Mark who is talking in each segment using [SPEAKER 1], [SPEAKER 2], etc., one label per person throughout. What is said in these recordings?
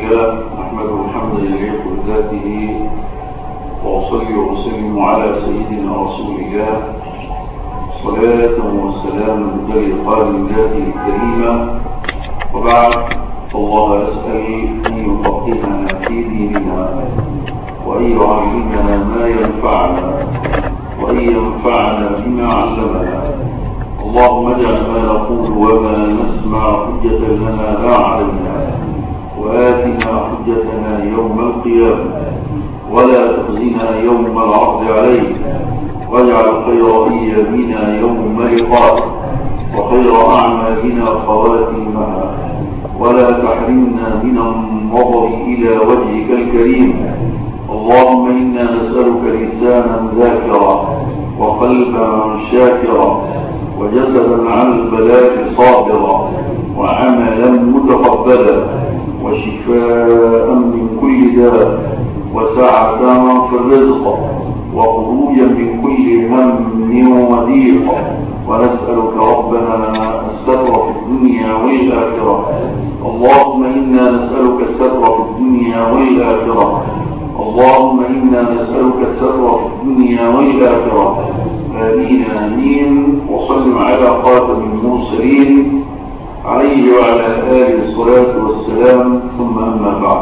[SPEAKER 1] لله نحمده الحمد لله ذاته وأصلي وأسلم على سيدنا رسول الله صلاة وسلاما بلقاء ذاته الكريمة وبعد فالله أسأل أن يفقهنا في ديننا وأن يعلمنا ما ينفعنا وأن ينفعنا بما علمنا اللهم اجعل ما نقول وما نسمع حجة لنا لا علينا وآتنا حجتنا يوم القيامة ولا تخزنا يوم العرض عليك واجعل خير ايامنا يوم لقائك وخير اعمالنا خواتيمها ولا تحرمنا من النظر الى وجهك الكريم اللهم انا نسالك لسانا ذاكرا وقلبا شاكرا وجسدا على البلاء صابرا وعملا متقبلا وشفاء من كل داء وسعة في الرزق وخروجا من كل هم وضيق ونسألك ربنا الستر في الدنيا والآخرة اللهم إنا نسألك الستر في الدنيا والآخرة اللهم إنا نسألك الستر في الدنيا والآخرة آمين آمين وسلم على خاتم المرسلين عليه وعلى آله الصلاة والسلام ثم أما بعد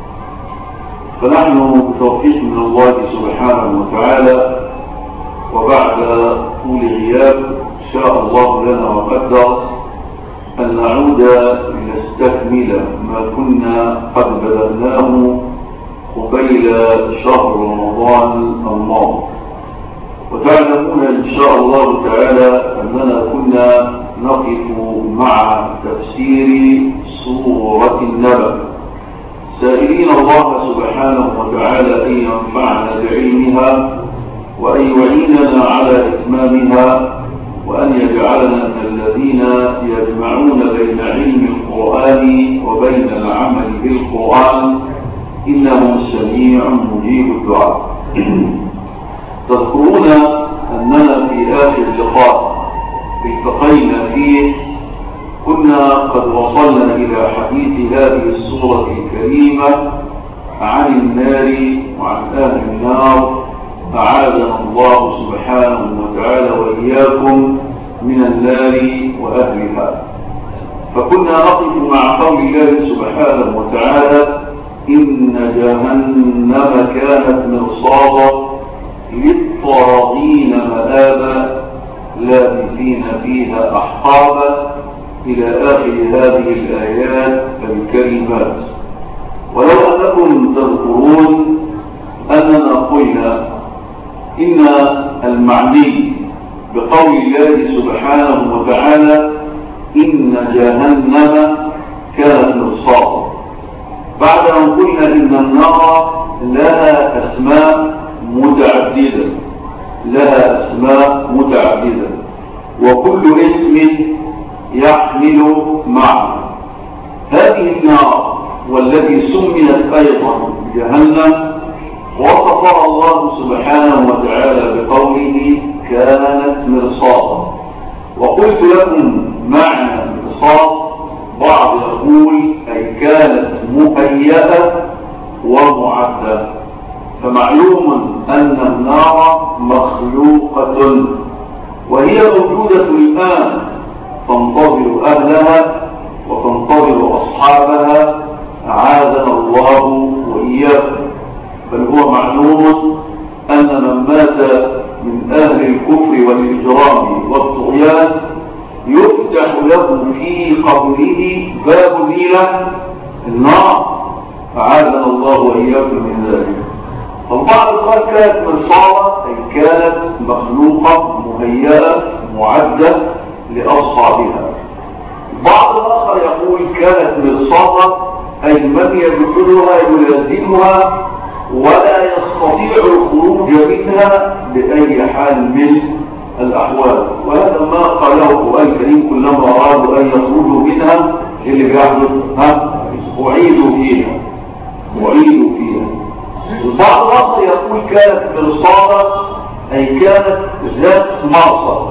[SPEAKER 1] فنحن بتوفيق من الله سبحانه وتعالى وبعد طول غياب شاء الله لنا وقدر أن نعود لنستكمل ما كنا قد بدأناه قبيل شهر رمضان الماضي وتعلمون إن شاء الله تعالى أننا كنا نقف مع تفسير سورة النبأ سائلين الله سبحانه وتعالى أن ينفعنا بعلمها وأن يعيننا على إتمامها وأن يجعلنا من الذين يجمعون بين علم القرآن وبين العمل بالقرآن إنه سميع مجيب الدعاء تذكرون أننا في آخر لقاء التقينا فيه كنا قد وصلنا إلى حديث هذه السورة الكريمة عن النار وعن أهل النار أعاذنا الله سبحانه وتعالى وإياكم من النار وأهلها فكنا نقف مع قول الله سبحانه وتعالى إن جهنم كانت مرصادا للطاغين مآبا لابثين فيها أحقابا إلى آخر هذه الآيات الكريمات ولو أنكم تذكرون أننا قلنا إن المعني بقول الله سبحانه وتعالى إن جهنم كانت مرصادا بعد أن قلنا إن النار لها أسماء متعددة لها أسماء متعددة وكل اسم يحمل معنى هذه النار والتي سميت أيضا جهنم وصفها الله سبحانه وتعالى بقوله كانت مرصادا وقلت لكم معنى المرصاد بعض يقول أي كانت مهيئة ومعدة فمعلوم أن النار مخلوقة وهي موجودة الآن تنتظر أهلها وتنتظر أصحابها أعاذنا الله وإياكم بل هو معلوم أن من مات من أهل الكفر والإجرام والطغيان يفتح له في قبره باب إلى النار أعاذنا الله وإياكم من ذلك فالبعض قال كانت مرصادة أي كانت مخلوقة مهيئة معدة لأصحابها بعض الآخر يقول كانت مرصادة أي من يدخلها يلازمها ولا يستطيع الخروج منها بأي حال من الأحوال وهذا ما قاله القرآن الكريم كلما أرادوا أن يخرجوا منها اللي بيحدث ها أعيدوا فيها أعيدوا فيها البعض الآخر يقول كانت مرصادة أي كانت ذات مقصد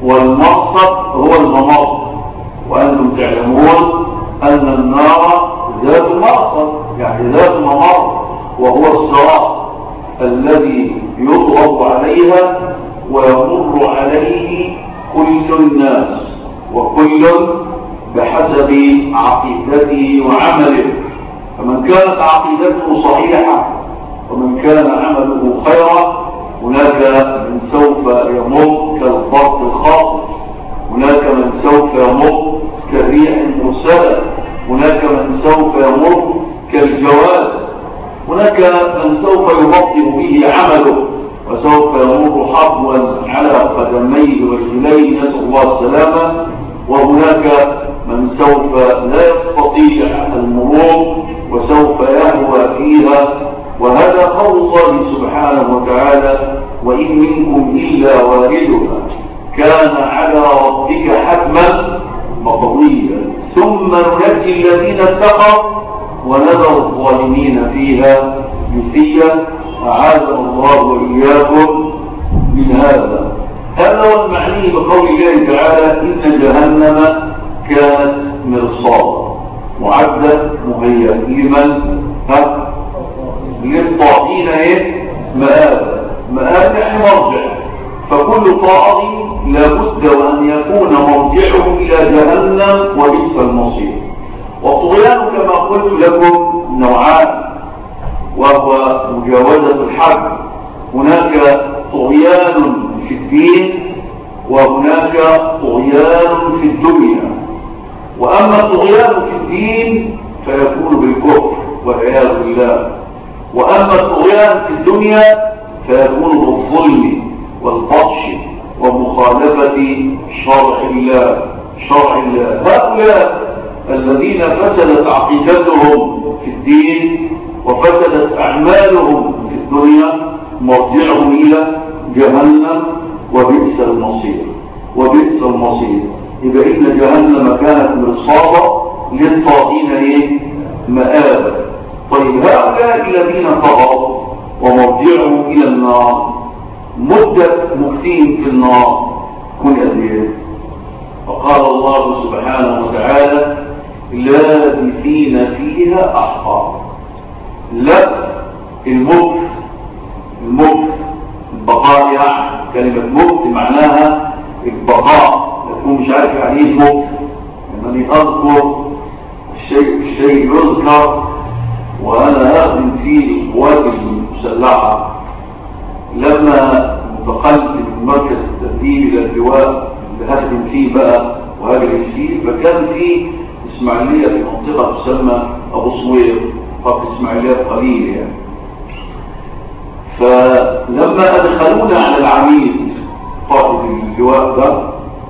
[SPEAKER 1] والمقصد هو الممر وأنتم تعلمون أن النار ذات مأصل يعني ذات ممر وهو الصراط الذي يضرب عليها ويمر عليه كل الناس وكل بحسب عقيدته وعمله فمن كانت عقيدته صحيحة ومن كان عمله خيرا هناك من سوف يمر كالفرق الخاطئ هناك من سوف يمر كالريح المرسلة هناك من سوف يمر كالجواز هناك من سوف يبطل به عمله وسوف يمر حظوا على قدميه ورجليه نسأل الله السلامة وهناك من سوف لا يستطيع المرور وسوف يهوى فيها وهذا قول الله سبحانه وتعالى وإن منكم إلا واردها كان على ربك حتما مقضيا ثم ننجي الذين اتقوا ونذر الظالمين فيها جثيا أعاذنا الله وإياكم من هذا هذا هو المعني بقول الله تعالى إن جهنم كانت مرصادا معدة مهيئة لمن ها للطاغين ايه مآب مآب يعني مرجع فكل طاغي لابد وأن يكون مرجعه إلى جهنم وبئس المصير والطغيان كما قلت لكم نوعان وهو مجاوزة الحد هناك طغيان في الدين وهناك طغيان في الدنيا وأما الطغيان في الدين فيكون بالكفر والعياذ بالله وأما الطغيان في الدنيا فيكون بالظلم والبطش ومخالفة شرع الله شرع الله هؤلاء الذين فسدت عقيدتهم في الدين وفسدت أعمالهم في الدنيا مرجعهم إلى جهنم وبئس المصير وبئس المصير إذا إن جهنم كانت مرصادة للطاغين إيه؟ مآبا طيب هؤلاء الذين طغوا ومرجعهم إلى النار مدة مكتين في النار كن أدير فقال الله سبحانه وتعالى لابثين فيها أحقا لا المكت المكت البقاء يعني كلمة مكت معناها البقاء يكون مش عارف يعني ايه مكت لما أذكر الشيء الشيء يذكر وأنا أخدم في القوات المسلحة لما انتقلت من مركز التدريب إلى اللواء اللي هخدم فيه بقى وهاجر فيه فكان في إسماعيلية في منطقة تسمى أبو صوير خط إسماعيلية قليل يعني فلما أدخلونا على العميد قائد اللواء ده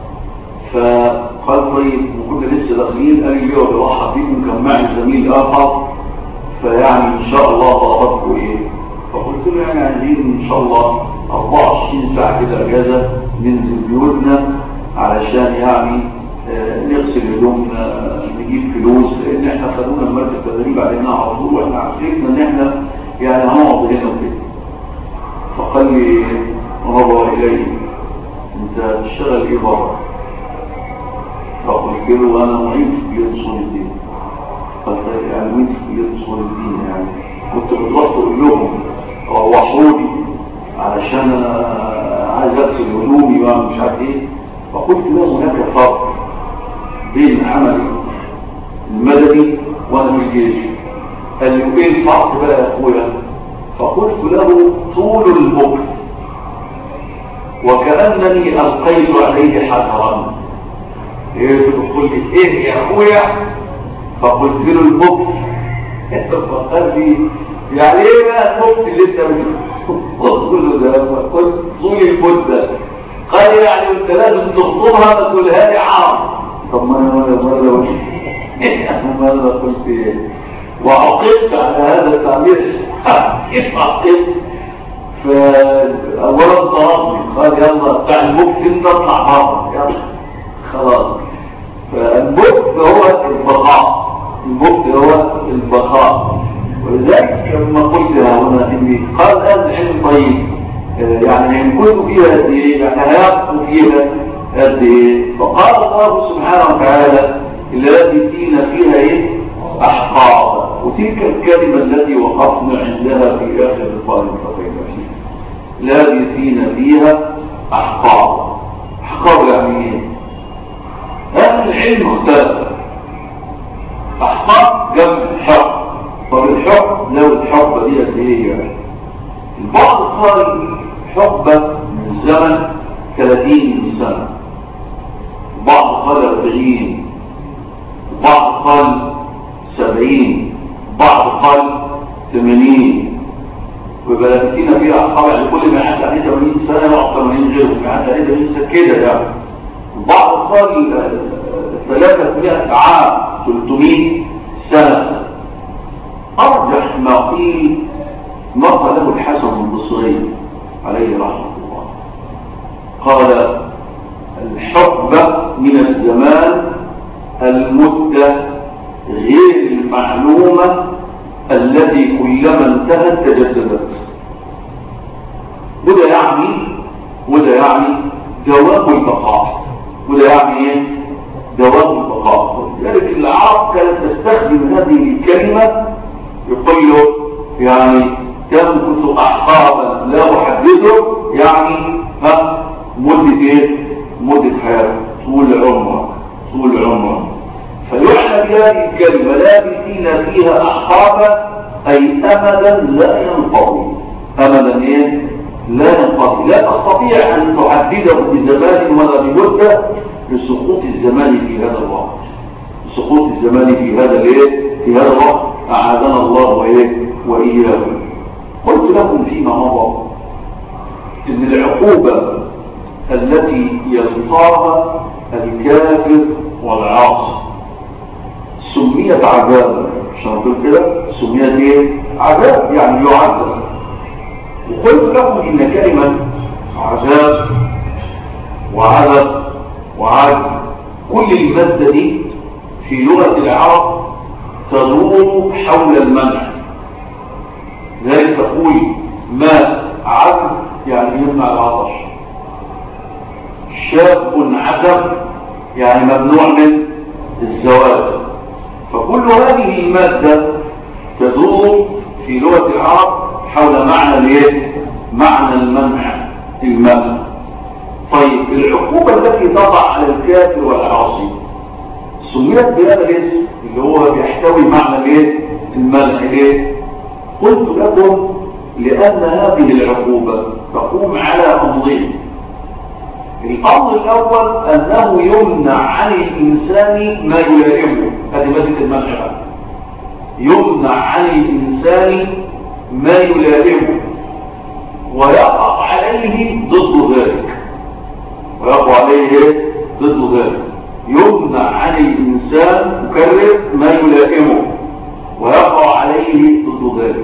[SPEAKER 1] فقال طيب وكنا لسه داخلين قال لي يقعد يرحب بيكم كان معي زميل آخر فيعني ان شاء الله طلباتكم ايه فقلت له يعني عايزين ان شاء الله 24 ساعة كده اجازة ننزل بيوتنا علشان يعني آه نغسل هدومنا آه نجيب فلوس لان احنا خدونا المركز التدريب علينا على طول واحنا عارفين ان احنا يعني هنقعد هنا وكده فقال لي نظر الي انت تشتغل ايه بره فقلت له انا معيد في كليه اصول الدين قال يعني مين في كليه اصول الدين يعني كنت بتروح تقول لهم روحوني علشان عايز اغسل هدومي وانا مش عارف ايه فقلت له هناك فرق بين عمل المدني وانا في الجيش قال لي ايه الفرق بقى يا اخويا فقلت له طول المكر وكانني القيت عليه حجرا ايه تقول لي ايه يا اخويا فقلت له المكر فقال لي يعني ايه بقى المكر اللي انت قلت له ده قلت طول المده قال يعني انت لازم تخطبها ما تقولها لي عرب طب ما انا مره مره مره قلت ايه وعقدت على هذا التعبير كيف عقدت فاولا ضربني قال يلا بتاع المكت انت اطلع بره يلا خلاص فالمكت هو البقاء المكت هو البقاء ولذلك لما قلت هنا اني قال هذا العلم طيب يعني هيكون فيها قد ايه يعني هيبقوا فيها قد ايه فقال الله سبحانه وتعالى الذي فينا فيها ايه أحقابا وتلك الكلمة التي وقفنا عندها في آخر الطائفتين لابثين فيها أحقابا أحقاب يعني إيه؟ أهل العلم اختلف أحقاب جمع الحق طب الحب لو الحب دي قد إيه يعني البعض قال حبة من زمن 30 سنة بعض قال 40 بعض قال 70 بعض قال 80 ويبقى فينا فيها أصحاب يعني كل ما عدى عليه 80 سنة يقعد 80 غيره ما عدى عليه 80 سنة كده يعني البعض قال 300 عام 300 سنة أرجح ما قيل ما قاله الحسن البصري عليه رحمة الله قال الحقبة من الزمان المدة غير المعلومة التي كلما انتهت تجددت وده يعني وده يعني دوام البقاء وده يعني ايه دوام البقاء لذلك العرب كانت تستخدم هذه الكلمة يقول له يعني تمكث احقابا لا احدده يعني ها مدة ايه مدة حياة طول عمرك طول عمرك فيعنى هذه الكلمة لابثين فيها احقابا اي امدا لا ينقضي امدا ايه لا ينقضي لا تستطيع ان تحدده بزمان ولا بمدة لسقوط الزمان في هذا الوقت سقوط الزمان في هذا الايه في هذا الوقت اعاذنا الله وايه واياكم قلت لكم فيما مضى ان العقوبة التي يلقاها الكافر والعاصي سميت عذابا عشان نقول كده سميت ايه عذاب يعني يعذب وقلت لكم ان كلمة عذاب وعذب وعذب كل المادة دي في لغة العرب تدور حول المنع ذلك تقول ما عذب يعني يمنع العطش شاب عذب يعني ممنوع من الزواج فكل هذه المادة تدور في لغة العرب حول معنى الايه معنى المنع المنع طيب العقوبة التي تضع على الكافر والعاصي سميت بهذا الاسم اللي هو بيحتوي معنى الايه المنع ليه قلت لكم لأن هذه العقوبة تقوم على أمرين الأمر الأول أنه يمنع عن الإنسان ما يلائمه هذه مادة المنع يمنع عن الإنسان ما يلائمه ويقع عليه ضد ذلك ويقع عليه ضد ذلك يمنع عن الإنسان مكرر ما يلائمه ويقع عليه ضد ذلك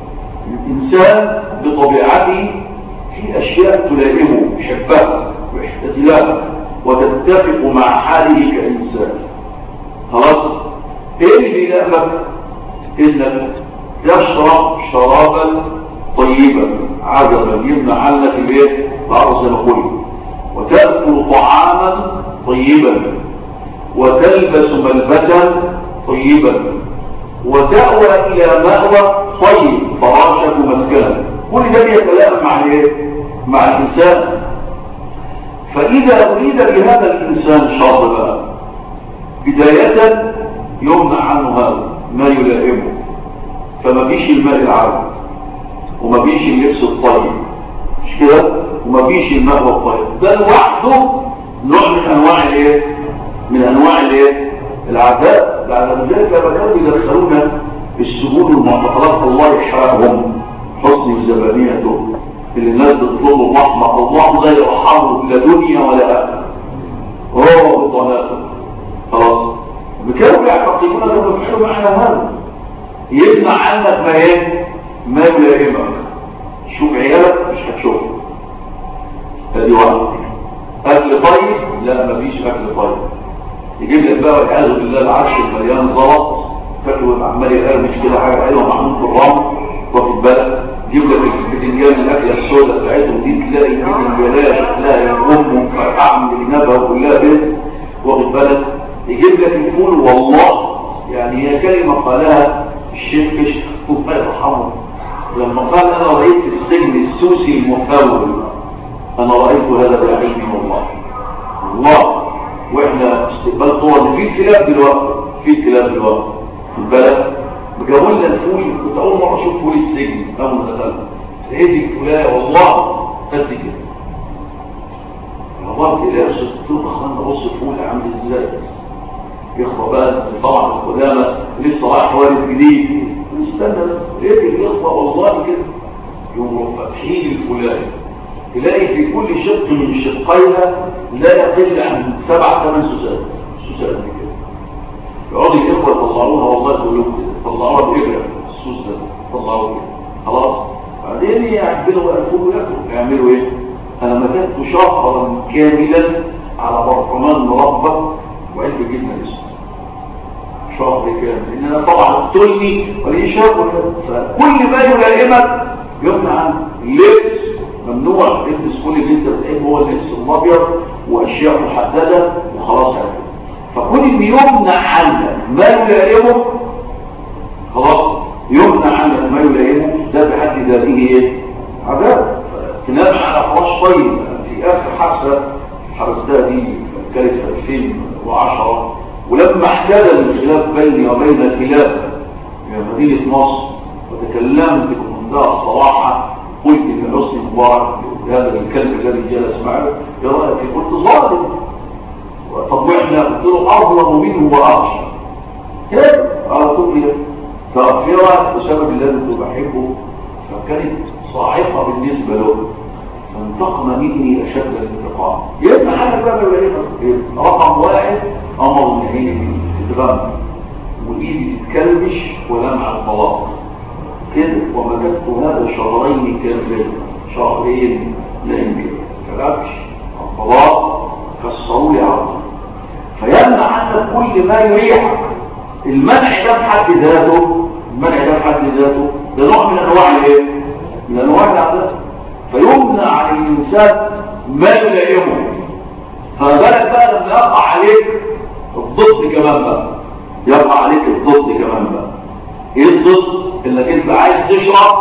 [SPEAKER 1] الإنسان بطبيعته في أشياء تلائمه يحبها واحتزلها وتتفق مع حاله كإنسان خلاص ايه اللي بيلائمك انك تشرب شرابا طيبا عذبا يمنع عنك الايه بعض زي ما قلت وتأكل طعاما طيبا وتلبس ملبسا طيبا وتأوى إلى مأوى طيب فراشك مسكنا كل ده بيتلائم مع الايه مع الإنسان فإذا أريد بهذا الإنسان شر بقى بداية يمنع عنه هذا ما يلائمه فما فيش الماء العذب وما فيش اللبس الطيب مش كده وما فيش الماء الطيب ده لوحده نوع من انواع الايه من انواع الايه العذاب بعد ذلك لما كانوا يدخلونا السجون والمعتقلات الله يحرقهم حسن زبانيته اللي الناس بتطلبه الرحمه الله لا يرحمه لا دنيا ولا اخره هو بطلاته خلاص بكانوا يعتقدون انهم يفعلوا معنا هذا يمنع عنك ما ايه ما يلائمك شوف عيالك مش هتشوفه ادي واحد اكل طيب لا مفيش اكل طيب يجيب لك بقى والعياذ بالله العرش المليان زلط فاكره عمال يقرمش كده حاجه حلوه معمول في الرمل واخد بالك يجيب لك البتنجان الاكله السوداء بتاعتهم دي تلاقي البتنجانات تلاقي امه فرقعه من جنابها وكلها بيت واخد بالك يجيب لك الفول والله يعني كلمة قالها الشيخ كشف الله يرحمه لما قال أنا رأيت في السجن السوسي المفاول أنا رأيت هذا بعيني والله الله وإحنا استقبال طول في كلاب دلوقتي في كلاب دلوقتي في البلد جابوا لنا الفول كنت أول مرة أشوف فول السجن أول ما دخلت هذه الفولاية والله قد كده نظرت إليها قلت له أخوانا بص الفول عامل إزاي يخطى بقى طبعا القدامى لسه رايح والد جديد استنى ايه اللي يخطى والله كده يقوموا فاتحين الفلايه تلاقي في كل شق من شقيها لا يقل عن سبع ثمان سوسات سوسات دي كده يقعدوا الاخوه يطلعوها والله يقول لهم كده طلعوها بإبرة السوس ده طلعوها كده خلاص بعدين يعملوا بقى الفول وياكلوا يعملوا ايه؟ انا مكنت شهرا كاملا على برطمان مربى وعلب جبنه اسود شهر كامل لان انا طبعا اقتلني وليه شهر فكل ما يلائمك يمنع عنه اللبس ممنوع تلبس كل اللي انت بتحبه هو اللبس الابيض واشياء محدده وخلاص على كده فكل اللي يمنع عنك ما يلائمه خلاص يمنع عنك ما يلائمه ده بحد ذاته ايه عذاب تنام على فراش طيب في اخر حادثه حدثتها دي كانت في 2010 ولما احتدى الخلاف بيني وبين الخلاف في مدينة مصر وتكلمت بمنتهى الصراحة قلت ان حسني مبارك هذا الكلب الذي جلس معه يا رأيك قلت ظالم طب واحنا قلت له اظلم منه واخشى كده على طول كده تأثيرا بسبب الذي كنت بحبه فكانت صاعقة بالنسبة له فانتقم مني أشد الانتقام يبقى حاجة بقى بقى رقم واحد أمر من عيني تتغم وإيدي تتكلمش ولمع الطلاق كده ومكثت هذا شهرين كاملين شهرين لأن كلامش الطلاق كسروا لي عرض فيمنع عنك كل ما يريحك المنع ده بحد ذاته المنع ده بحد ذاته ده نوع من انواع الايه من انواع العذاب فيمنع عن الانسان ما يلائمه فبالك بقى لما يقع عليك الضد كمان بقى يقع عليك الضد كمان بقى ايه الضد انك انت عايز تشرب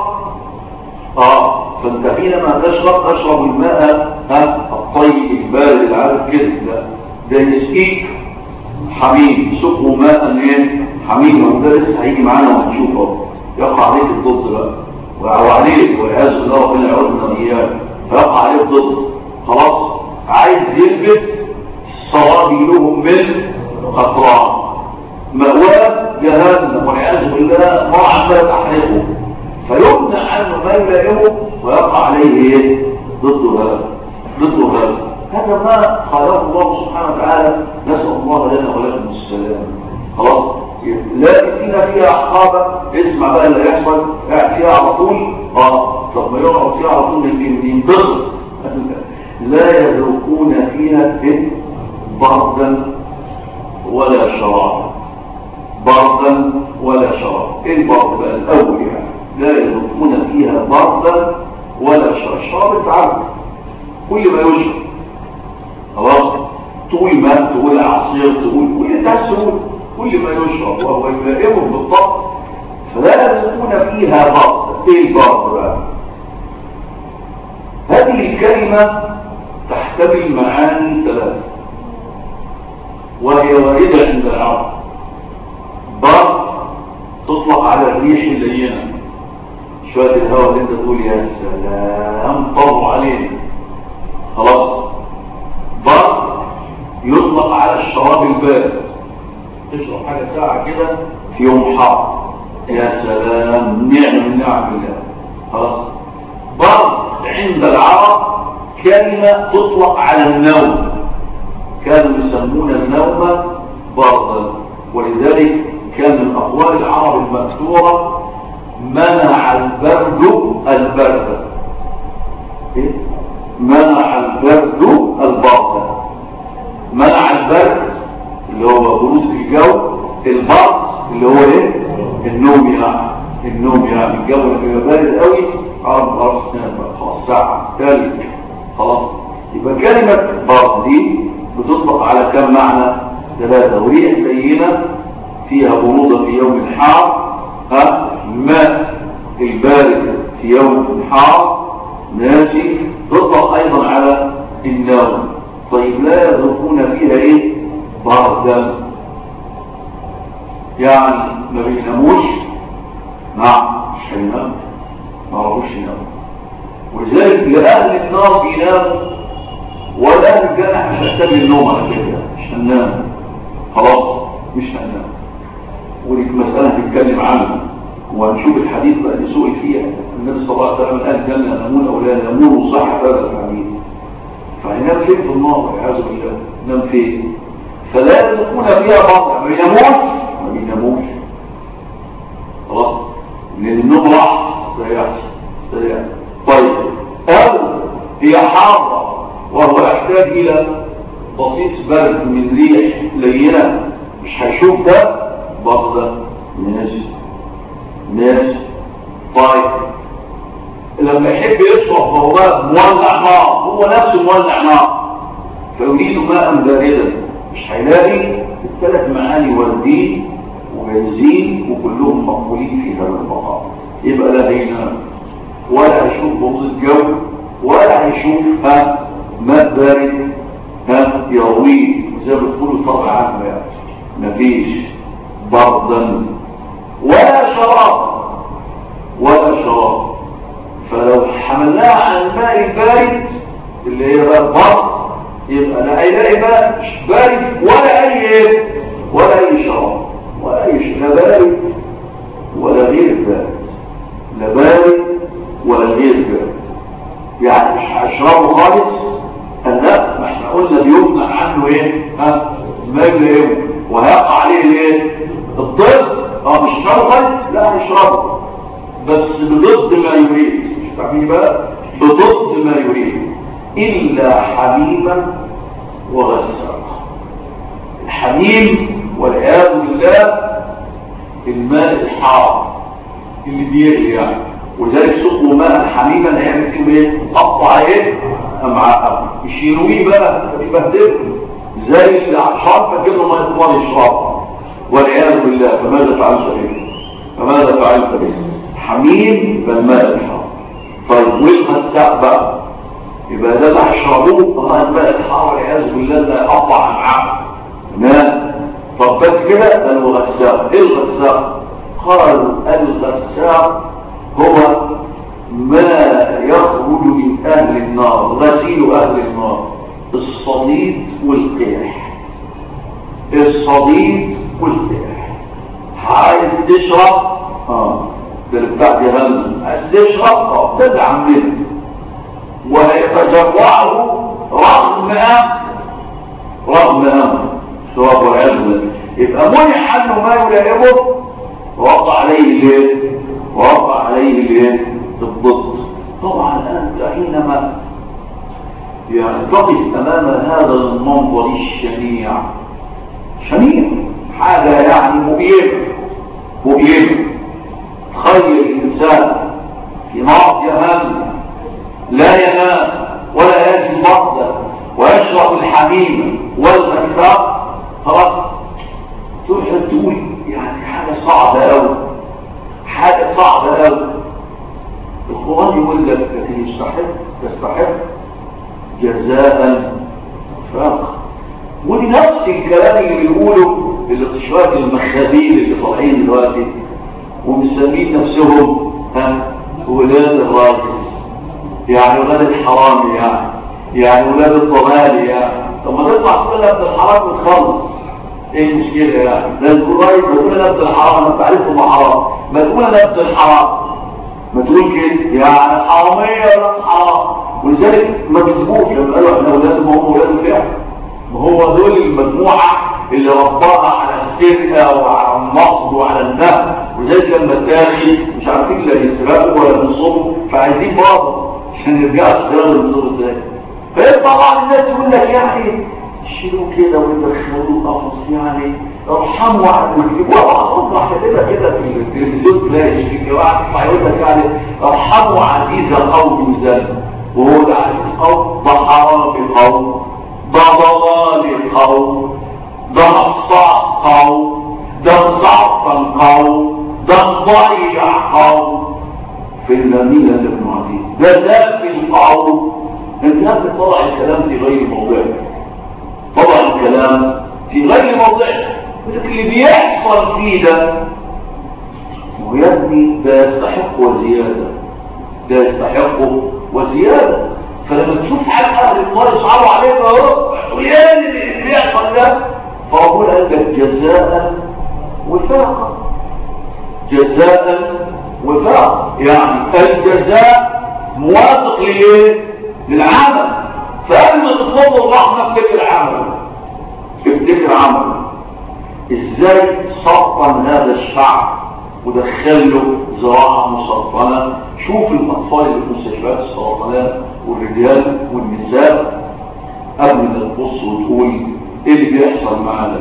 [SPEAKER 1] اه فانت حينما تشرب تشرب الماء ها الطيب البارد العارف كده ده ده يسقيك حميم سقوا ماء ايه حميم وده لسه هيجي معانا وهنشوفه يقع عليك الضد بقى وعليك والعياذ بالله ربنا يعوذنا واياه فيقع عليك ضد خلاص عايز يلبس صوابيلهم من قطران مأواه جهنم والعياذ بالله نار عماله تحرقه فيمنع عنه ما يلائمه ويقع عليه ايه ضد هذا ضد هذا هذا ما قاله الله سبحانه وتعالى نسأل الله لنا ولكم السلام خلاص لا فينا فيها عقابة اسمع بقى اللي يحصل قاعد فيها على طول اه طب ما يقعد فيها على طول ينبسط لا يذوقون فيها بردا ولا شرابا بردا ولا شراب ايه البرد بقى الاول يعني لا يذوقون فيها بردا ولا شراب الشراب انت عارف كل ما يشرب خلاص طول ما تقول عصير تقول كل انت عايز تقول كل ما يشرب وهو يلائمه بالضبط فلا يذوقون فيها برد ايه البرد بقى هذه الكلمة تحتمل معاني ثلاثة وهي واردة عند العرب برد تطلق على الريح اللينة شوية الهواء اللي انت تقول يا سلام طلعوا علينا خلاص برد يطلق على الشراب البارد تشرب حاجة ساعة كده في يوم حار يا سلام نعم من نعم الله خلاص برد عند العرب كلمة تطلق على النوم كانوا يسمون النوم بردا ولذلك كان من أقوال العرب المكتورة منع البرد البرد إيه؟ منع البرد البرد منع البرد اللي هو برود في الجو البرد اللي هو ايه النوم يعني النوم يعني الجو اللي بيبقى بارد قوي عرب خلاص خلاص ساعة ثالث خلاص يبقى كلمة برد دي بتطلق على كم معنى ثلاثة وريح لينة فيها برودة في يوم حار ها ماء البارد في يوم حار ماشي تطلق ايضا على النوم طيب لا يذوقون فيها ايه بردا يعني ما بيناموش نعم مش هينام ما عرفوش يناموا ولذلك لأهل النار بيناموا ولا أهل الجنة مش هتتابع النوم على كده مش هننام خلاص مش هننام ودي مسألة هنتكلم عنها وهنشوف الحديث بقى اللي سئل فيها النبي صلى الله عليه وسلم قال الجنة ينامون أو لا ينامون وصح هذا الحديث فهينام فين في النار والعياذ بالله ينام فين فلا يكون فيها بطع ما بيناموش ما بيناموش خلاص لان النوم راح سيحصل سيحصل طيب او هي حاره وهو يحتاج الى بسيط برد من ريح لينه مش هيشوف ده برضه ماشي ماشي طيب لما يحب يشرب فهو بقى مولع نار هو نفسه مولع نار فيريد ماء باردا مش هيلاقي الثلاث معاني وردين وبنزين وكلهم مقبولين في هذا المقام يبقى لا هينام ولا هيشوف بغض الجو ولا هيشوف ها ماء بارد ها يرويه زي ما بتقولوا طبع عامة يعني مفيش بردا ولا شراب ولا شراب فلو حملناها على الماء البارد اللي هي بقى البرد يبقى لا هيلاقي بقى مش بارد ولا اي ايه ولا اي شراب ولا اي شيء لا بارد ولا غير بارد لا بارد ولا غير بارد يعني مش هشربه خالص لا ما احنا قلنا بيمنع عنه ايه ها ما ايه وهيقع عليه الايه الضد اه مش شربه خالص لا هيشربه بس بضد ما يريد مش فاهمين بقى بضد ما يريد إلا حميما وغساقا الحميم والعياذ بالله الماء الحار اللي بيغلي يعني ولذلك سقوا ماء حميما هيعمل فيه ايه؟ قطع ايه؟ امعاء مش يرويه بقى يبهدله زي اللي عطشان فجيب له ميه طوال يشربها والعياذ بالله فماذا فعلت به؟ فماذا فعلت به؟ حميم بالماء الحار طيب والغساق بقى يبقى ده اللي هيشربوه الله الماء الحار والعياذ بالله اللي هيقطع امعاء تمام طب بس كده ده الغساق ايه الغساق قالوا الغساق هو ما يخرج من اهل النار غسيل اهل النار الصديد والقيح الصديد والقيح عايز تشرب اه ده اللي بتاع جهنم عايز تشرب اه ده اللي عاملينه ويتجرعه رغم امر رغم امر سواء والعياذ يبقى منح عنه ما يلائمه ووقع عليه الايه ووقع عليه الايه الضد طبعا انت حينما يعني تقف امام هذا المنظر الشنيع شنيع حاجه يعني مؤلمه مؤلمه تخيل الانسان في نار جهنم لا ينام ولا يجد مرضى ويشرب الحميم والغثاء خلاص تروح تقول يعني حاجة صعبة أوي حاجة صعبة أوي القرآن يقول لك لكن يستحق تستحق جزاء فاق ودي نفس الكلام اللي بيقوله الاقتشاف المخابيل اللي طالعين دلوقتي ومسمين نفسهم ها ولاد الراجل يعني ولاد الحرام يعني يعني ولاد الضلال يعني طب ما تطلع تقول ابن الحرام وتخلص ايه المشكله يعني ده تقول رايك ما تقول انا ابن الحرام انا تعرفه حرام ما تقول انا ابن الحرام ما تقول كده يعني حراميه ولا حرام ولذلك ما بيسيبوش لما قالوا احنا اولاد ما هم اولاد فعلا ما هو دول المجموعه اللي رباها على السرقه وعلى النصب وعلى النهب ولذلك لما تاخي مش عارفين لا يسرقوا ولا ينصبوا فعايزين بعض عشان يرجعوا يشتغلوا النصب ازاي فيبقى بعض الناس يقول لك يعني شيلوا كده ويدخلوا قفص يعني ارحموا ويجيبوها اصبح كده كده في التلفزيون تلاقي في الجواعد يقول لك يعني ارحموا عزيز القوم ذنب وهو ده عزيز القوم ده حرام القوم ده ضلال القوم ده نصاع قوم ده قوم في المدينة المعدين ده ده في القوم انت طلع الكلام في غير موضعه طلع الكلام في غير موضعه اللي بيحصل فيه ده ويبني ده يستحق وزيادة ده يستحق وزيادة فلما تشوف حال أهل النار يصعبوا عليك اهو ويا اللي بيحصل ده فأقول لك جزاء وفاقا جزاء وفاق يعني الجزاء موافق لإيه؟ للعمل فقبل ما تطلب الرحمة افتكر عمل افتكر عمل ازاي سطن هذا الشعب ودخله زراعة مسرطنة شوف الأطفال اللي في مستشفيات السرطانات والرجال والنساء قبل ما تبص وتقول ايه اللي بيحصل معانا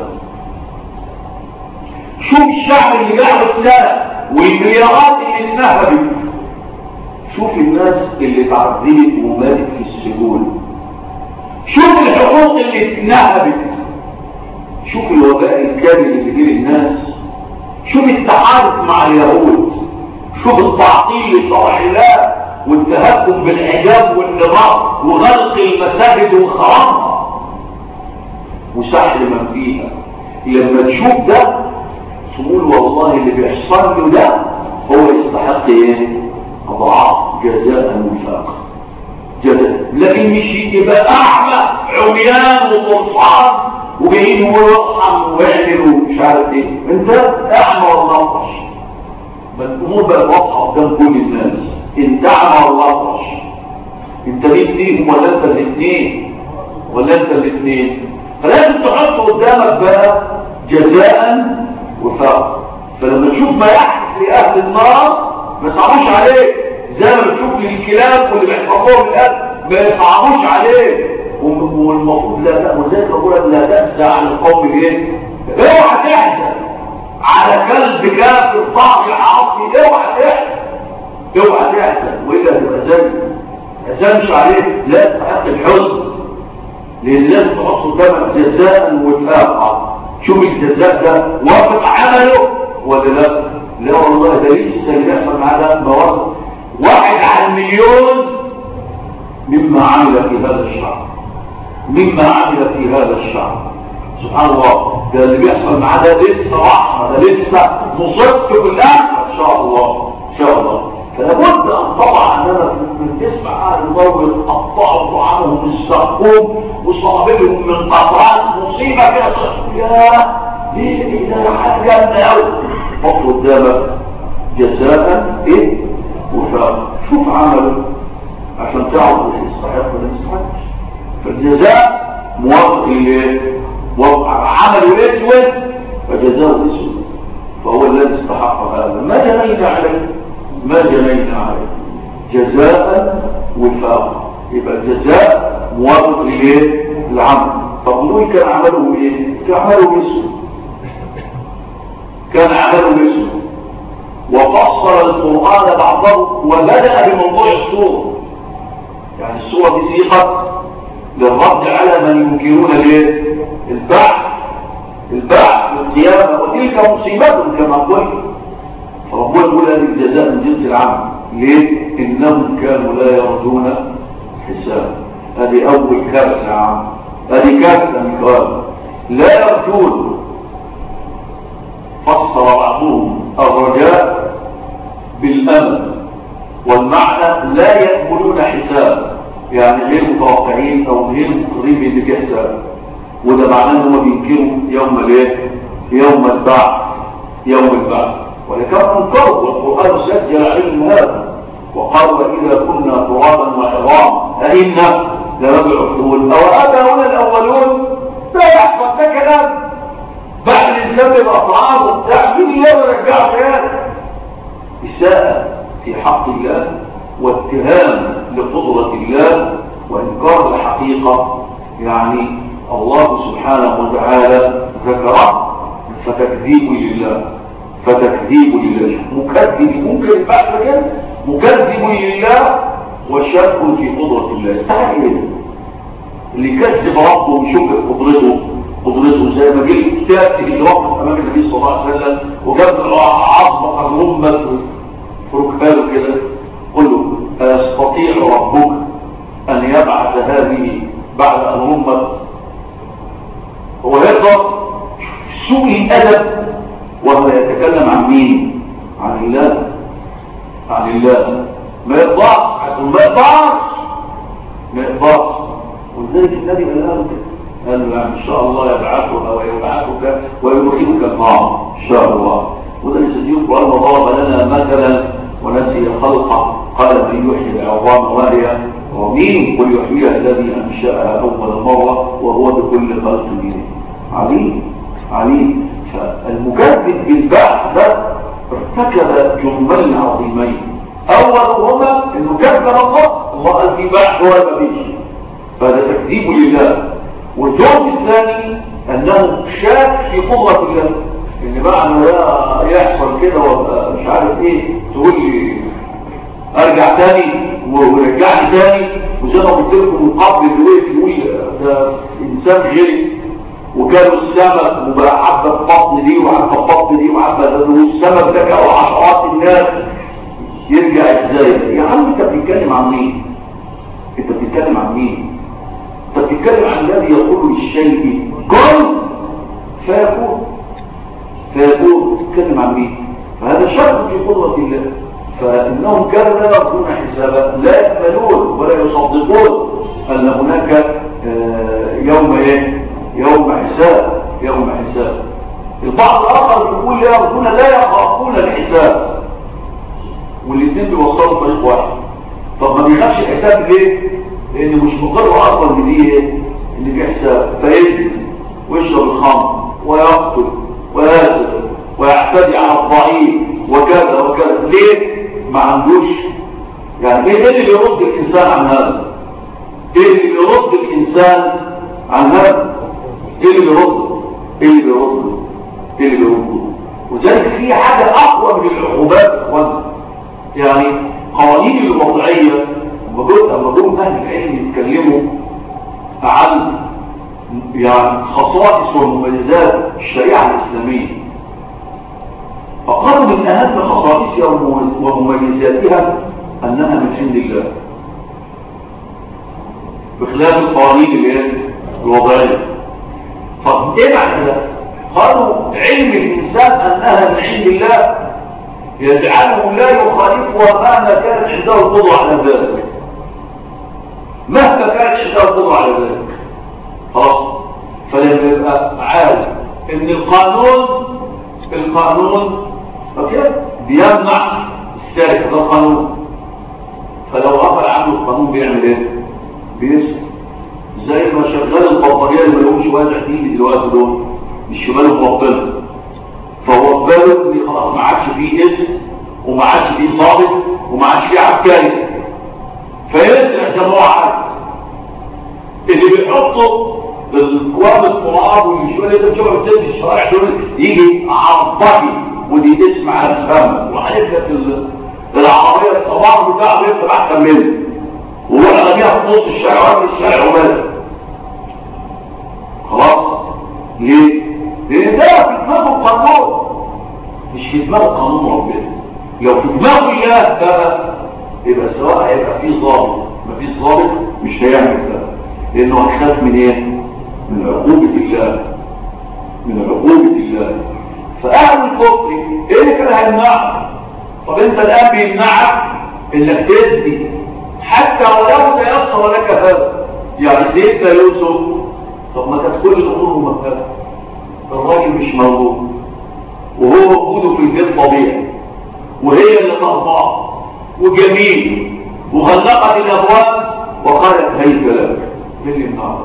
[SPEAKER 1] شوف الشعب اللي قاعد سنة والمليارات اللي اتنهبت شوف الناس اللي اتعذبت وماتت في السجون شوف الحقوق اللي اتنهبت شوف الوباء الكامل اللي بيجي للناس شوف التحالف مع اليهود شوف التعطيل لشرع الله والتهكم بالحجاب والنظام وغلق المساجد وخرامها وسحر من فيها لما تشوف ده تقول والله اللي بيحصل له ده هو يستحق ايه اضعاف جزاء وفاقا جزاء لكن مش يبقى اعمى عميان وقرصان وجايين ويرحم ويعمل ومش عارف ايه انت اعمى ولا اطرش بل الامور بقى واضحه قدام كل الناس انت اعمى ولا اطرش انت مين فيهم ولا انت الاثنين ولا انت الاثنين فلازم تحط قدامك بقى جزاء وفاق فلما تشوف ما يحدث لاهل النار ما يصعبوش عليك زي ما بتشوف للكلاب واللي بيحفظوهم الاكل ما يصعبوش عليك والمفروض لا لا وذلك بقول لا تأسى عن القوم الايه اوعى تحزن على كلب كافر صاحب العاصي اوعى تحزن اوعى تحزن والا تبقى زي ما عليه لا تستحق الحزن لان لازم تحط قدامك جزاء وفاقا شوف الجزاء ده وافق عمله ولا لا لا والله ده لسه اللي بيحصل معاه ده واحد على المليون مما عمل في هذا الشعب مما عمل في هذا الشعب سبحان الله ده اللي بيحصل معاه ده لسه رحمه ده لسه مصيبته بالاخره ان شاء الله ان شاء الله فلابد ان طبعا اننا بنسمع اهل الضوء يقطعوا طعامهم السقوم وصابلهم من قطرات مصيبه كده يا ليه ده حاجه جامده قوي حط قدامك جزاء ايه وفاق شوف عمله عشان تعرف يستحق ولا يستحقش فالجزاء موافق للايه وقع عمله اسود فجزاؤه اسود فهو الذي استحق هذا ما جنينا عليه ما جنينا عليه جزاء وفاقا يبقى الجزاء موافق للايه العمل طب نقول كان عمله ايه كان عمله اسود كان عمله اسود وفصل القرآن بعضه وبدأ بموضوع الصورة يعني الصورة دي صيغة للرد على من ينكرون الايه البعث البعث والقيامه وتلك مصيبه كما قلت فربنا يقول هذه الجزاء من جنس العمل ليه انهم كانوا لا يرجون حساب هذه اول كارثه يا عم هذه كارثه من كوارث لا يرجون فسر بعضهم الرجاء بالامل والمعنى لا يقبلون حساب يعني غير متوقعين او غير مقربين لكحساب وده معناه ان هم بينكروا يوم الايه يوم البعث يوم البعث ولكن انكروا والقران سجل علم هذا وقال واذا كنا ترابا وعظام ائنا لمبعوثون او اباؤنا الاولون لا يحصل ده كلام بعد الانسان يبقى طعام وبتاع مين يقدر يرجعه تاني اساءه في حق الله واتهام لقدرة الله وإنكار الحقيقة يعني الله سبحانه وتعالى ذكره فتكذيب لله فتكذيب لله مكذب ممكن بعد كده مكذب لله وشك في قدرة الله تعالى اللي كذب ربه وشك قدرته قدرته زي ما جه الكتاب في رب امام النبي صلى الله عليه وسلم وجاب عظمه الامه ركباله كده قل له أيستطيع ربك أن يبعث هذه بعد أن رمت هو يقدر سوء الأدب وهو يتكلم عن مين عن الله عن الله ما يقدرش ما يقدرش ما يقدرش ولذلك النبي قال له قال له ان شاء الله يبعثك ويبعثك ويدخلك النار ان شاء الله وده الصديق وقال ضرب لنا مثلا ونسي خلقه قال من يحيي العظام وهي ومين قل يحييها الذي انشاها اول مره وهو بكل خلق عليم عليم فالمجدد بالبعث ده ارتكب جرمين عظيمين اولهما انه كذب الله الله قال في بعث ولا مفيش فهذا تكذيب لله والجرم الثاني انه شاك في قدره الله ان معنى ده يحصل كده وابقى مش عارف ايه تقول لي ارجع تاني ورجعني تاني وزي ما قلت لكم من قبل دلوقتي يقول ده انسان غيري وكانوا السمك وبقى حبه في بطن دي وحبه في بطن دي وحبه والسمك ده كانوا عشرات الناس يرجع ازاي يا عم انت بتتكلم عن مين انت بتتكلم عن مين انت بتتكلم عن الذي يقول للشيء كن فيكون فيكون تتكلم عن مين فهذا شرط في قدرة الله فإنهم كانوا لا يرجون حسابا لا يقبلون ولا يصدقون أن هناك يوم ايه يوم حساب يوم حساب البعض الآخر يقول لا يرجون لا يخافون الحساب والاثنين بيوصلوا طريق واحد طب ما بيخافش الحساب ليه لانه مش مقر اصلا ان دي ايه ان في حساب فيزن ويشرب الخمر ويقتل وياسر ويعتدي على الضعيف وكذا وكذا ليه ما عندوش يعني ايه اللي بيرد الانسان عن هذا ايه اللي بيرد الانسان عن هذا ايه اللي بيرد ايه اللي بيرد ايه اللي بيرد وذلك في حاجه اقوى من العقوبات وانا يعني قوانين الوضعية لما جم أهل العلم يتكلموا عن يعني خصائص ومميزات الشريعة الإسلامية فقالوا من أهم خصائصها ومميزاتها أنها من عند الله بخلاف القوانين الوضعية طب ايه معنى ده؟ قالوا علم الإنسان أنها من عند الله يجعله لا يخالفها مهما كانت عنده القدرة على ذلك مهما كانت عنده القدرة على ذلك خلاص فلما يبقى عارف ان القانون القانون فكده بيمنع السارق ده قانون فلو غفل عنه القانون بيعمل ايه بيسكت زي ما شغال البطاريه اللي ملهمش وازع تيجي دلوقتي دول الشمال مبطله فهو باله ان خلاص ما عادش فيه اسم وما عادش فيه ضابط وما عادش فيه عسكري فيرجع زي ما هو عارف اللي بيحطه بالقوام التراب والشويه ده بتشوفها بتنزل الشوارع دول يجي عربجي ودي تسمع على الفم وهنبدا العربيه الصباح بتاعه بيبقى احسن منه وروح رميها في نص الشارع وقت الشارع وبس خلاص ليه؟ لان ده في دماغه القانون مش في دماغه قانون ربنا لو في دماغه الله بقى يبقى سواء هيبقى فيه ضابط مفيش ضابط مش هيعمل ده لانه هيخاف من ايه؟ من عقوبة الله من عقوبة الله فأهل الكفر ايه اللي كان هيمنعك طب انت الآن بيمنعك انك تزدي حتى ولو تيسر لك هذا يعني سيدنا يوسف طب ما كانت كل الامور ممثله الراجل مش موجود وهو وجوده في البيت طبيعي وهي اللي ترضاه وجميل وغلقت الابواب وقالت هيك لك ايه اللي يمنعها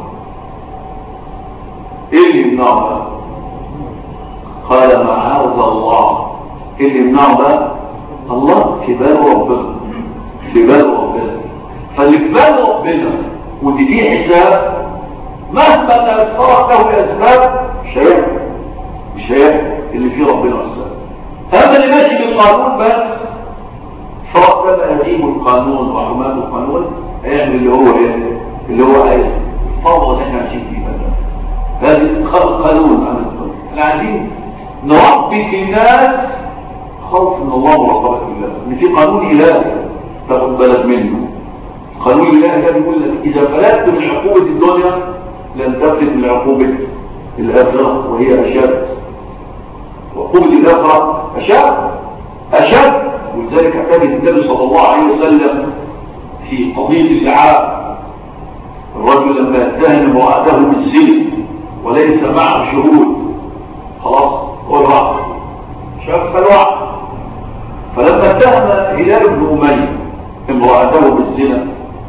[SPEAKER 1] ايه اللي يمنعها قال معاذ الله ايه اللي يمنعه بقى الله في بال ربنا في بال ربنا فاللي في بال ربنا ودي فيه حساب مهما تأثرت له الأسباب مش هيعمل مش هيعمل اللي فيه ربنا أسباب هذا اللي ماشي بالقانون بس فربنا يجيب القانون وحماة القانون هيعمل اللي هو ايه اللي هو عايز فوضى اللي احنا ماشيين فيه بقى هذه قانون عن القانون احنا عايزين نربي في الناس خوف من الله ورقبة الله ان في قانون الهي تاخد بالك منه قانون الهي ده بيقول لك اذا فلتت من عقوبة الدنيا لن تفلت من عقوبة الآخرة وهي أشد وعقوبة الآخرة أشد أشد ولذلك اعتمد النبي صلى الله عليه وسلم في قضية اللعاب الرجل لما يتهم امرأته بالزنا وليس معه شهود خلاص هو الوعد شاف الوعد فلما اتهم هلال بن أمية امرأته بالزنا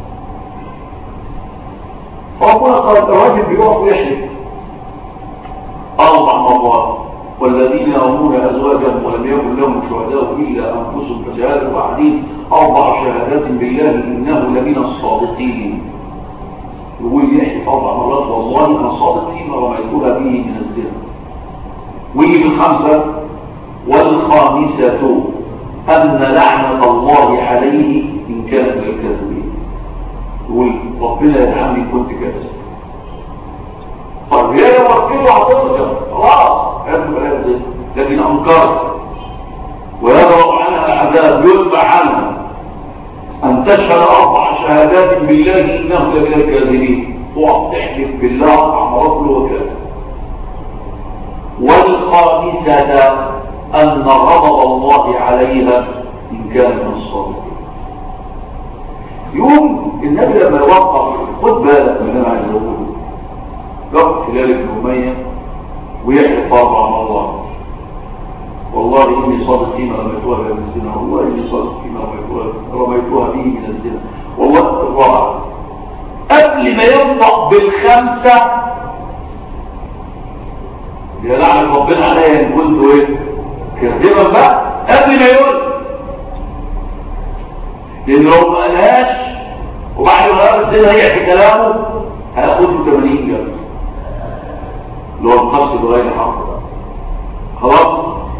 [SPEAKER 1] فأقول قال الراجل بيقف ويحلف أربع مرات والذين يرمون أزواجهم ولم يكن لهم شهداء إلا أنفسهم فشهادة بعدين أربع شهادات بالله إنه لمن الصادقين يقول يحكي أربع مرات والله أنا صادق فيما رميتها به من الزنا ويجي بالخمسة والخامسة أن لعنة الله عليه إن كان من الكاذبين يقول ربنا يرحمني كنت كاذب طب هي لو ركبوا هترجع خلاص لكن انكرت ويضرب عنها العذاب يتبع عنها ان تشهد اربع شهادات بالله انه لمن الكاذبين تقعد تحلف بالله اربع مرات له كاذب والخامسه ان غضب الله عليها ان كان من الصادقين يوم النبي لما يوقف خد بالك من اللي انا عايز اقوله وقت هلال بن أمية ويحلف أربع مرات والله إني صادق فيما رميتها به من الزنا والله إني صادق فيما رميتها به من الزنا والله الرابع قبل ما ينطق بالخمسة يا لعن ربنا عليا إن كنت إيه كذبا بقى قبل ما يقول لأن لو ما قالهاش وبعد ما قال الزنا هي في كلامه هياخد له 80 جنب اللي هو القصد بغير حق خلاص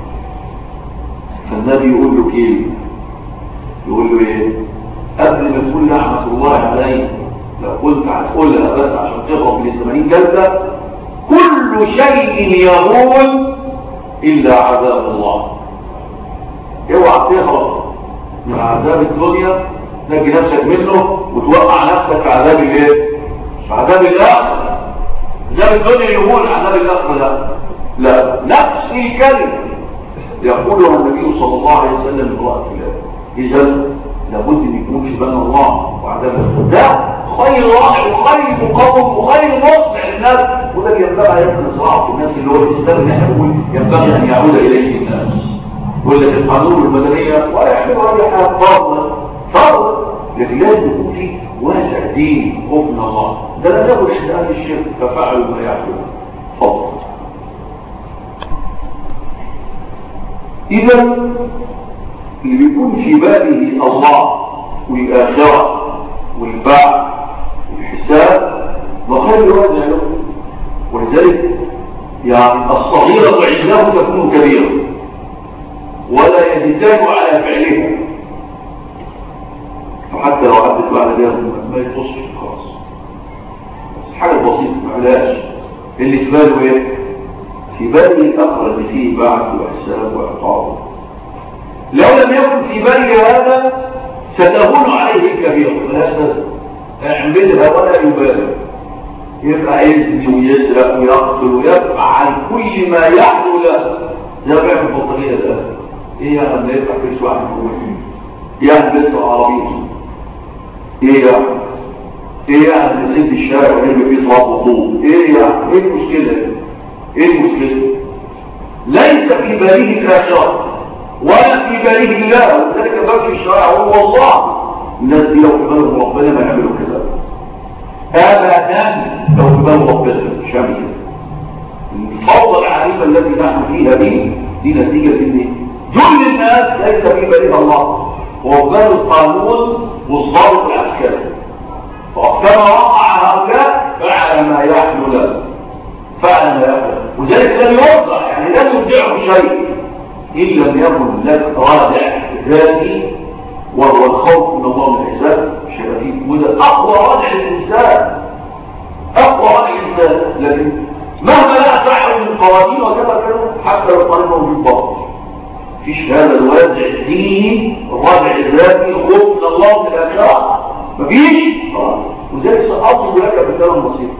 [SPEAKER 1] فالنبي يقول له كلمه يقول له ايه قبل ما تقول لعنه الله عليه لو قلت هتقولها بس عشان تهرب من 80 جلده كل شيء يهون الا عذاب الله اوعى تهرب من عذاب الدنيا تجي نفسك منه وتوقع نفسك في عذاب الايه عذاب الاخره عذاب الدنيا يهون عذاب الاخره لا لا نفس الكلمه يقولها النبي صلى الله عليه وسلم لامراه الله اذا لابد ان يكون في بين الله وعذاب الاخره ده خير رائع وخير مقوم وخير مصنع للناس وده ينبغي ان يكون صراع في الناس اللي هو الاسلام اللي يحول ينبغي ان يعود اليه الناس يقول لك القانون المدنيه ولا يحملوا اي حاجه فرض فرض لكن لازم يكون في واسع دين خوف من الله ده لا يقول عند اهل الشرك ففعلوا ما يعملون فضل اذا اللي بيكون في باله الله والاخره والبعث والحساب وخير وجه له ولذلك يعني الصغيرة عنده تكون كبيرة ولا يزداد على فعلها فحتى لو عدت بعد ذلك ما يتصل خلاص حاجة بسيطة ما علاش اللي في باله ايه في باله الأخر اللي فيه بعث وحساب وعقاب لو لم يكن في باله هذا ستهون عليه الكبير فلا اعملها ولا يبالي يبقى يزني ويسرق ويقتل ويفعل كل ما يحدو له زي ما في البطارية ده ايه يعني لما يفتح كل شوية عن يعني بس عربية ايه يعني ايه يعني نسيب الشارع ونرمي فيه صلاة وضوء ايه يعني ايه المشكلة ايه المشكلة ليس في باله الآخرة ولا في باله الله وذلك باب الشرع هو الله الناس دي لو في بالهم ربنا ما يعملوا كده ابدا لو في بالهم ربنا شامل الفوضى العريفه التي نحن فيها دي دي نتيجه ان جل الناس ليس في بالها الله وبال القانون والضابط العسكري وكما وقع هؤلاء فعل ما يحمل له فعل ما يحمل وذلك لم يوضح يعني لا يبدعه شيء إن لم يكن لك رادع ذاتي وهو الخوف من الله من الحساب شديد وده أقوى رادع الإنسان أقوى رادع الإنسان لكن مهما لا تعلم من قوانين وكما كانوا حتى لو قانون موجود باطل مفيش هذا الوازع الديني الرادع الذاتي خوف من الله من الاخره مفيش وذلك ساضرب لك مثالا بسيطا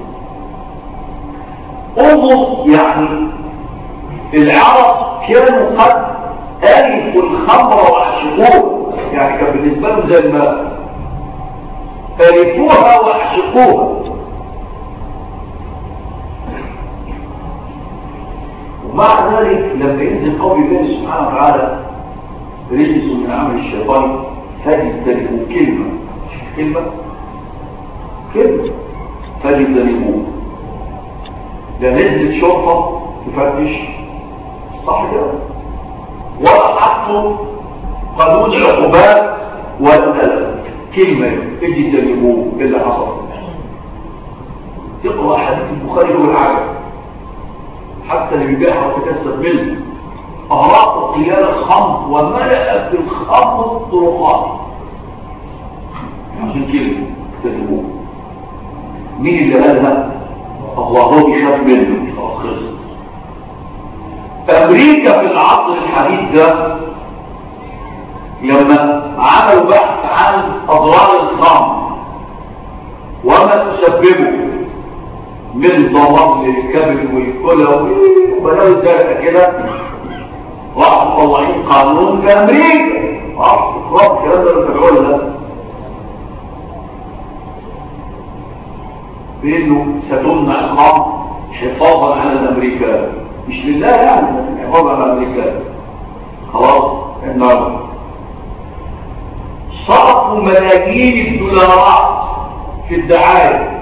[SPEAKER 1] انظر يعني العرب كانوا قد ألفوا الخمر وعشقوها يعني كان بالنسبة لهم زي الماء ألفوها وعشقوها ومع ذلك لما ينزل قول الله سبحانه وتعالى رجس من عمل الشيطان فاجتنبوا كلمة كلمة كلمة فاجتنبوا ده نزلت شرطة تفتش صح كده ولا حطوا قانون العقوبات ولا كلمة اجي تجنبوه اللي حصل تقرأ حديث البخاري والعجب حتى اللي بيبيعها وتكسب منه أغراق قيال الخمر وملأ في الخمر الطرقات عشان كده تجنبوه مين اللي قالها الله هو بيخاف منه خلص امريكا في العصر الحديث ده لما عملوا بحث عن اضرار الخمر وما تسببه من ضرر للكبد والكلى وبلاوي ذلك كده راحوا مطلعين قانون في امريكا راحوا اقرار الكلام ده اللي ده بانه ستمنع الخمر حفاظا على الامريكان مش لله يعني حفاظا على الامريكان خلاص النار صرفوا ملايين الدولارات في الدعايه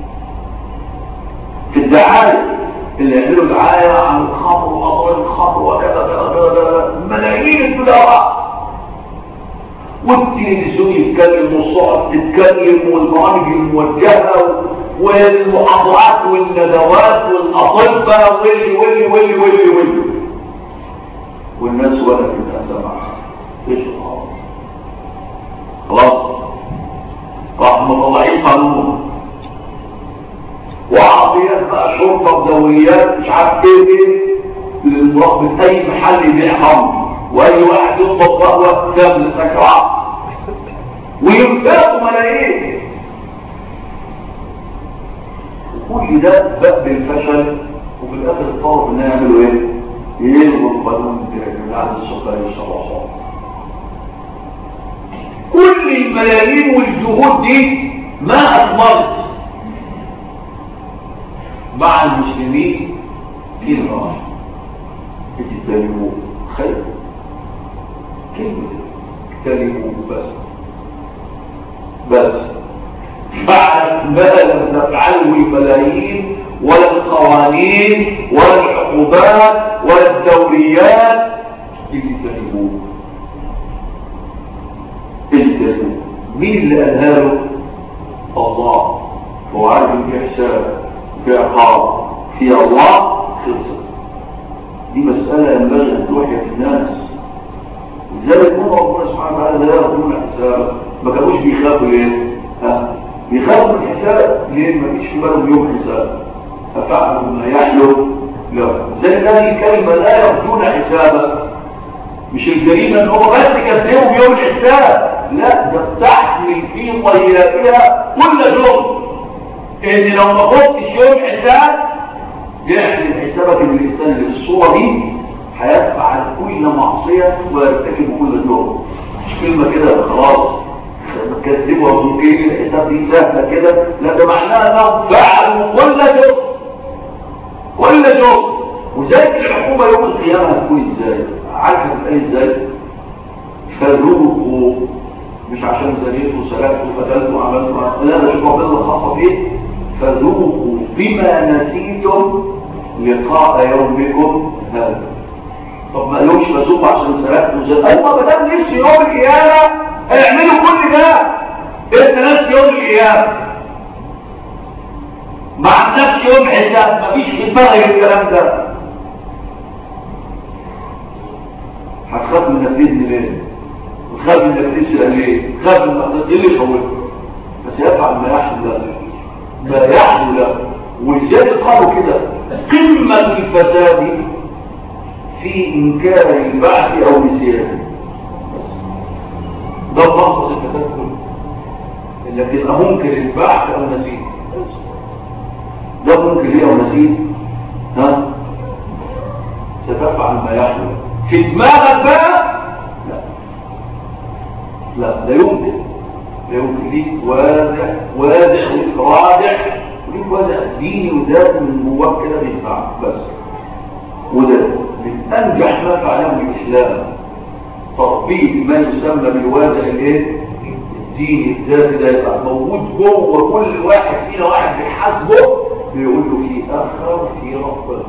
[SPEAKER 1] في الدعايه اللي يعملوا دعايه عن الخمر واضرار الخمر وكذا كذا كذا ملايين الدولارات والتلفزيون يتكلم والصحف تتكلم والبرامج الموجهه والمحاضرات والندوات والاطباء واللي واللي واللي واللي واللي والناس ولا تتسمع ايش خلاص راح مطلعين قانون وعطيات بقى شرطه ودوريات مش عارف ايه لمراقبه اي محل يبيع خمر واي واحد يطلب قهوه كامل سكران ويمتلكوا ملايين كل ده باب الفشل وفي الاخر الطالب ان يعملوا ايه يلغوا القانون بتاع السكري يصلحوه كل الملايين والجهود دي ما اثمرت مع المسلمين كلمه واحده اجتنبوا خير كلمه اجتنبوا بس بس بعد ما لم تفعله الملايين ولا القوانين ولا العقوبات ولا الدوريات اجتنبوه اجتنبوه مين اللي قالها له الله هو عارف في حساب في عقاب في الله خلصت دي مسألة ينبغي أن توحي في الناس لذلك هم ربنا سبحانه وتعالى لا يرضون حسابه ما كانوش بيخافوا ليه؟ ها بيخافوا من الحساب ليه ما فيش في بالهم يوم حساب ففعلوا ما يحلو له زي هذه الكلمة لا يرجون حسابا مش الجريمة ان هو بس كذبهم يوم الحساب لا ده بتحمل في طياتها كل جرم ان لو ما خدتش يوم حساب يحمل حسابك ان الانسان اللي في الصورة دي هيفعل كل معصية ويرتكب كل جرم مش كلمة كده خلاص كذبوا وممكن الحساب دي سهلة كده لا ده معناها انهم فعلوا كل جرم كل جرم وذلك الحكومة يوم القيامة هتكون ازاي عارفة تبقى ازاي فذوقوا مش عشان زنيت وسرقت وقتلت وعملت لا ده شوف ربنا الخاصة فيه فذوقوا بما نسيتم لقاء يومكم هذا طب ما قالوش فذوقوا عشان سرقت وزنيت ايوه ما دام نفسي يوم القيامة هيعملوا كل ده انت نفس يوم القيامة ما عندكش يوم حساب مفيش في دماغك الكلام ده هتخاف من الدين ليه وتخاف من التسرع ليه تخاف من التسرع ليه يخوفك بس يفعل ما يحلو له ما يحلو له ولذلك قالوا كده قمة الفساد في إنكار البعث أو نسيانه ده مقصد الكتاب كله لكن أمنكر البعث أو نسيه ده ممكن ليه أو نسيه ها ستفعل ما يحلو في دماغك بقى لا لا لا يمكن لا يمكن ليك واضح واضح وليك راجع وليك واضح ديني وذات من جواك كده بينفعك بس وده من انجح ما فعله الاسلام تطبيق ما يسمى بالوازع الايه الديني الذاتي ده يبقى موجود جوه كل واحد فينا واحد بيحاسبه بيقول له في اخر في ربنا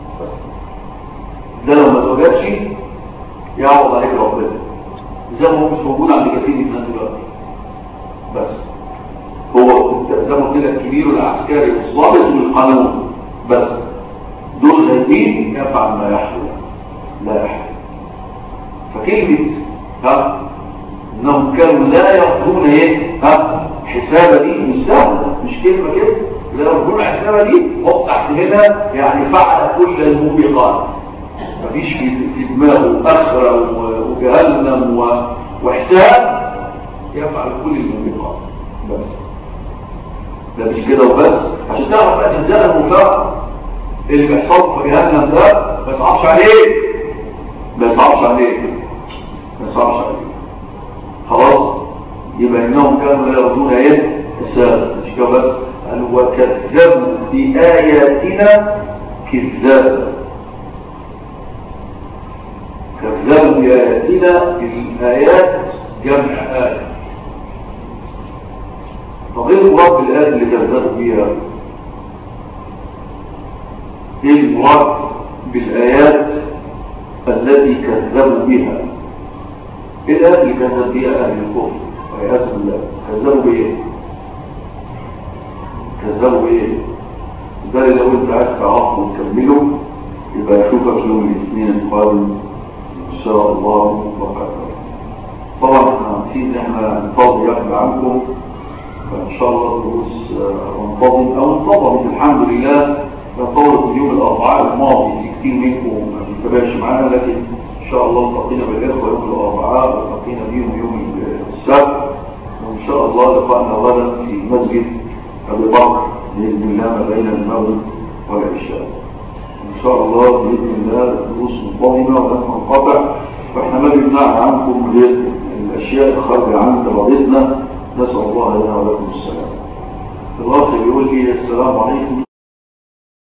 [SPEAKER 1] ده لو ما توجدش يعوض عليك ربنا زي ما هو مش موجود عند كثير من الناس دلوقتي بس هو زي ما قلت لك الكبير والعسكري والضابط والقانون بس دول غايبين يفعل ما يحلو لا يحلو فكلمة ها انهم كانوا لا يرجون ايه ها حسابة دي مش سهلة مش كلمة كده لا يرجون حسابة دي حط تحت هنا يعني فعل كل الموبقات مفيش في في دماغه أخرى وجهنم وحساب يفعل كل الموبقات بس ده مش كده وبس عشان تعرف بقى تنزل المفاق اللي بيحصل في جهنم ده ما يصعبش عليك ما يصعبش عليك ما يصعبش عليك خلاص يبقى انهم كانوا لا يرجون ايه السابق مش كده بس قال وكذبوا بآياتنا كذابا كذبوا بآياتنا الآيات جمع آية طب ايه المراد بالآيات اللي كذبوا بيها ايه المراد بالآيات التي كذبوا بها ايه الآيات اللي كذب بها أهل الكفر آيات الله كذبوا بإيه كذبوا بإيه ده لو انت عايز تعرفه وتكمله يبقى اشوفك يوم الاثنين القادم ان شاء الله وبركاته طبعا احنا عارفين ان احنا نفضل يقبل عنكم فان شاء الله الدروس تنتظم او انتظمت الحمد لله ينطلق اليوم الاربعاء الماضي في كتير منكم ما بيتابعش معانا لكن ان شاء الله التقينا بالاخوه يوم الاربعاء والتقينا بيهم يوم السبت وان شاء الله لقاءنا غدا في مسجد ابي بكر باذن الله ما بين المغرب والعشاء ان شاء الله باذن الله الدروس منتظمه ولن تنقطع واحنا ما بنمنع عنكم غير الاشياء الخارجه عن ارادتنا نسال الله لنا ولكم السلام الاخ بيقول لي السلام عليكم